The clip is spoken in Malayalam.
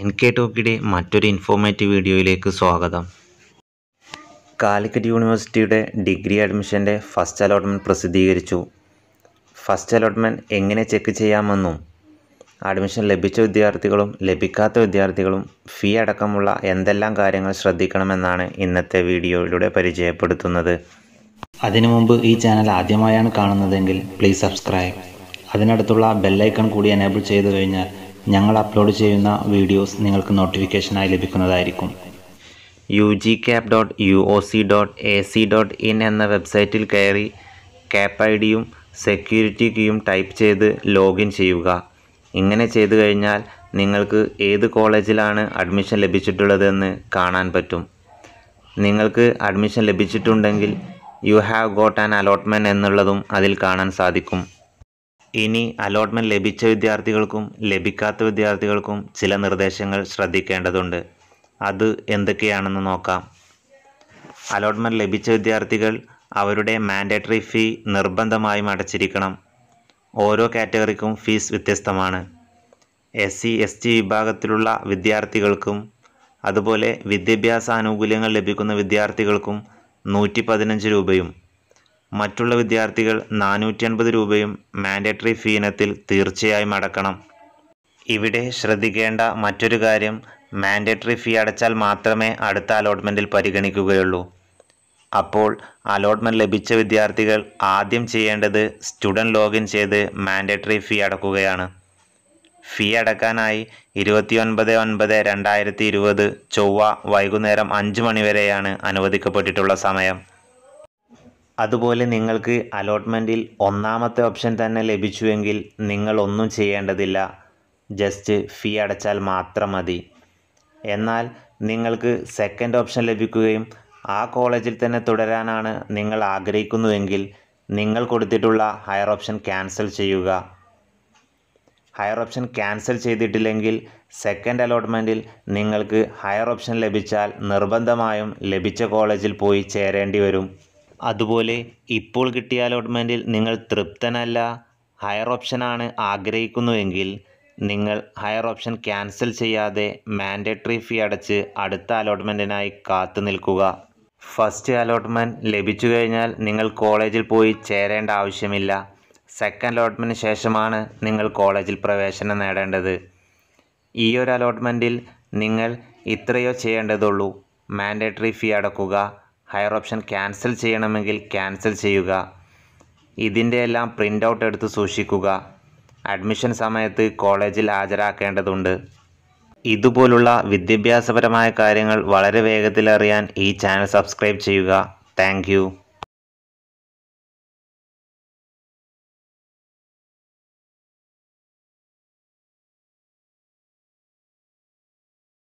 എൻ കെ ടോക്കിയുടെ മറ്റൊരു ഇൻഫോർമേറ്റീവ് വീഡിയോയിലേക്ക് സ്വാഗതം കാലിക്കറ്റ് യൂണിവേഴ്സിറ്റിയുടെ ഡിഗ്രി അഡ്മിഷൻ്റെ ഫസ്റ്റ് അലോട്ട്മെൻറ്റ് പ്രസിദ്ധീകരിച്ചു ഫസ്റ്റ് അലോട്ട്മെൻറ്റ് എങ്ങനെ ചെക്ക് ചെയ്യാമെന്നും അഡ്മിഷൻ ലഭിച്ച വിദ്യാർത്ഥികളും ലഭിക്കാത്ത വിദ്യാർത്ഥികളും ഫീ അടക്കമുള്ള എന്തെല്ലാം കാര്യങ്ങൾ ശ്രദ്ധിക്കണമെന്നാണ് ഇന്നത്തെ വീഡിയോയിലൂടെ പരിചയപ്പെടുത്തുന്നത് അതിനു മുമ്പ് ഈ ചാനൽ ആദ്യമായാണ് കാണുന്നതെങ്കിൽ പ്ലീസ് സബ്സ്ക്രൈബ് അതിനടുത്തുള്ള ബെല്ലൈക്കൺ കൂടി എനേബിൾ ചെയ്തു കഴിഞ്ഞാൽ ഞങ്ങൾ അപ്ലോഡ് ചെയ്യുന്ന വീഡിയോസ് നിങ്ങൾക്ക് നോട്ടിഫിക്കേഷനായി ലഭിക്കുന്നതായിരിക്കും U G cap dot U O C dot A C dot in എന്ന വെബ്സൈറ്റിൽ കയറി ക്യാപ് ഐ ഡിയും സെക്യൂരിറ്റി കീയും ടൈപ്പ് ചെയ്ത് ലോഗിൻ ചെയ്യുക ഇങ്ങനെ ചെയ്തു കഴിഞ്ഞാൽ നിങ്ങൾക്ക് ഏത് കോളേജിലാണ് അഡ്മിഷൻ ലഭിച്ചിട്ടുള്ളതെന്ന് കാണാൻ പറ്റും നിങ്ങൾക്ക് അഡ്മിഷൻ ലഭിച്ചിട്ടുണ്ടെങ്കിൽ you have got an allotment എന്നുള്ളതും അതിൽ കാണാൻ സാധിക്കും ഇനി അലോട്ട്മെൻറ്റ് ലഭിച്ച വിദ്യാർത്ഥികൾക്കും ലഭിക്കാത്ത വിദ്യാർത്ഥികൾക്കും ചില നിർദ്ദേശങ്ങൾ ശ്രദ്ധിക്കേണ്ടതുണ്ട് അത് എന്തൊക്കെയാണെന്ന് നോക്കാം അലോട്ട്മെൻറ്റ് ലഭിച്ച വിദ്യാർത്ഥികൾ അവരുടെ മാൻഡേറ്ററി ഫീ നിർബന്ധമായും അടച്ചിരിക്കണം ഓരോ കാറ്റഗറിക്കും ഫീസ് വ്യത്യസ്തമാണ് എസ് സി എസ് ടി വിഭാഗത്തിലുള്ള വിദ്യാർത്ഥികൾക്കും അതുപോലെ വിദ്യാഭ്യാസ ആനുകൂല്യങ്ങൾ ലഭിക്കുന്ന വിദ്യാർത്ഥികൾക്കും നൂറ്റി പതിനഞ്ച് രൂപയും മറ്റുള്ള വിദ്യാർത്ഥികൾ നാനൂറ്റി അൻപത് രൂപയും മാൻഡേറ്ററി ഫീ ഇനത്തിൽ തീർച്ചയായും അടക്കണം ഇവിടെ ശ്രദ്ധിക്കേണ്ട മറ്റൊരു കാര്യം മാൻഡേറ്ററി ഫീ അടച്ചാൽ മാത്രമേ അടുത്ത അലോട്ട്മെൻറ്റിൽ പരിഗണിക്കുകയുള്ളൂ അപ്പോൾ അലോട്ട്മെൻറ്റ് ലഭിച്ച വിദ്യാർത്ഥികൾ ആദ്യം ചെയ്യേണ്ടത് സ്റ്റുഡൻറ്റ് ലോഗിൻ ചെയ്ത് മാൻഡേറ്ററി ഫീ അടക്കുകയാണ് ഫീ അടക്കാനായി ഇരുപത്തിയൊൻപത് ഒൻപത് രണ്ടായിരത്തി ഇരുപത് ചൊവ്വ വൈകുന്നേരം അഞ്ച് മണി വരെയാണ് അനുവദിക്കപ്പെട്ടിട്ടുള്ള സമയം അതുപോലെ നിങ്ങൾക്ക് അലോട്ട്മെൻറ്റിൽ ഒന്നാമത്തെ ഓപ്ഷൻ തന്നെ ലഭിച്ചുവെങ്കിൽ നിങ്ങൾ ഒന്നും ചെയ്യേണ്ടതില്ല ജസ്റ്റ് ഫീ അടച്ചാൽ മാത്രം മതി എന്നാൽ നിങ്ങൾക്ക് സെക്കൻഡ് ഓപ്ഷൻ ലഭിക്കുകയും ആ കോളേജിൽ തന്നെ തുടരാനാണ് നിങ്ങൾ ആഗ്രഹിക്കുന്നുവെങ്കിൽ നിങ്ങൾ കൊടുത്തിട്ടുള്ള ഹയർ ഓപ്ഷൻ ക്യാൻസൽ ചെയ്യുക ഹയർ ഓപ്ഷൻ ക്യാൻസൽ ചെയ്തിട്ടില്ലെങ്കിൽ സെക്കൻഡ് അലോട്ട്മെൻറ്റിൽ നിങ്ങൾക്ക് ഹയർ ഓപ്ഷൻ ലഭിച്ചാൽ നിർബന്ധമായും ലഭിച്ച കോളേജിൽ പോയി ചേരേണ്ടി വരും അതുപോലെ ഇപ്പോൾ കിട്ടിയ അലോട്ട്മെൻറ്റിൽ നിങ്ങൾ തൃപ്തനല്ല ഹയർ ഓപ്ഷനാണ് ആഗ്രഹിക്കുന്നുവെങ്കിൽ നിങ്ങൾ ഹയർ ഓപ്ഷൻ ക്യാൻസൽ ചെയ്യാതെ മാൻഡേറ്ററി ഫീ അടച്ച് അടുത്ത അലോട്ട്മെൻറ്റിനായി കാത്തു നിൽക്കുക ഫസ്റ്റ് അലോട്ട്മെൻറ്റ് ലഭിച്ചു കഴിഞ്ഞാൽ നിങ്ങൾ കോളേജിൽ പോയി ചേരേണ്ട ആവശ്യമില്ല സെക്കൻഡ് അലോട്ട്മെൻറ്റിന് ശേഷമാണ് നിങ്ങൾ കോളേജിൽ പ്രവേശനം നേടേണ്ടത് ഈ ഒരു അലോട്ട്മെൻറ്റിൽ നിങ്ങൾ ഇത്രയോ ചെയ്യേണ്ടതുള്ളൂ മാൻഡേറ്ററി ഫീ അടക്കുക ഹയർ ഓപ്ഷൻ ക്യാൻസൽ ചെയ്യണമെങ്കിൽ ക്യാൻസൽ ചെയ്യുക ഇതിൻ്റെ എല്ലാം പ്രിൻ്റ് ഔട്ട് എടുത്ത് സൂക്ഷിക്കുക അഡ്മിഷൻ സമയത്ത് കോളേജിൽ ഹാജരാക്കേണ്ടതുണ്ട് ഇതുപോലുള്ള വിദ്യാഭ്യാസപരമായ കാര്യങ്ങൾ വളരെ വേഗത്തിൽ അറിയാൻ ഈ ചാനൽ സബ്സ്ക്രൈബ് ചെയ്യുക താങ്ക്